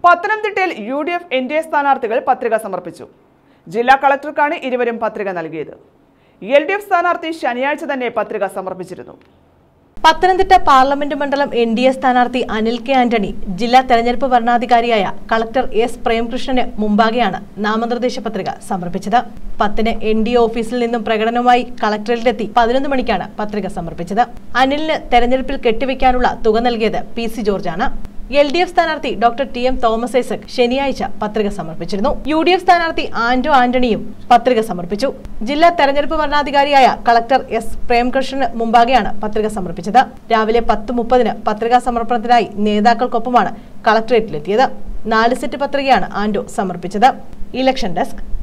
പത്തനംതിട്ടയിൽ U D F N D A സ്ഥാനാർത്ഥികൾ പത്രിക സമർപ്പിച്ചു ജില്ലാ കളക്ടർക്കാണ് ഇരുവരും പത്രിക നൽകിയത് എൽ ഡി എഫ് സ്ഥാനാർത്ഥി ശനിയാഴ്ച തന്നെ പത്രിക സമർപ്പിച്ചിരുന്നു പത്തനംതിട്ട പാർലമെന്റ് മണ്ഡലം എൻ ഡി എ സ്ഥാനാർത്ഥി അനിൽ കെ ആന്റണി ജില്ലാ തെരഞ്ഞെടുപ്പ് വരണാധികാരിയായ കളക്ടർ എസ് പ്രേംകൃഷ്ണന് മുമ്പാകെയാണ് നാമനിർദ്ദേശ പത്രിക സമർപ്പിച്ചത് പത്തിന് എൻ ഡി എ ഓഫീസിൽ നിന്നും പ്രകടനവുമായി കളക്ടറേറ്റിലെത്തി പതിനൊന്ന് മണിക്കാണ് പത്രിക സമർപ്പിച്ചത് അനിലിന് തെരഞ്ഞെടുപ്പിൽ കെട്ടിവെക്കാനുള്ള തുക നൽകിയത് പി സി ജോർജാണ് എൽ ഡി എഫ് സ്ഥാനാർത്ഥി doctor T M Thomas Isaac ശനിയാഴ്ച പത്രിക സമർപ്പിച്ചിരുന്നു യു ഡി എഫ് സ്ഥാനാർത്ഥി ആന്റോ ആന്റണിയും പത്രിക സമർപ്പിച്ചു ജില്ലാ തെരഞ്ഞെടുപ്പ് വരണാധികാരിയായ കളക്ടർ എസ് പ്രേംകൃഷ്ണന് മുമ്പാകെയാണ് പത്രിക സമർപ്പിച്ചത് രാവിലെ പത്ത് മുപ്പതിന് പത്രികാ സമർപ്പണത്തിനായി നേതാക്കൾക്കൊപ്പമാണ് കളക്ടറേറ്റിലെത്തിയത് നാല് സെറ്റ് പത്രികയാണ് ആന്റോ സമർപ്പിച്ചത് ഇലക്ഷൻ ഡെസ്ക്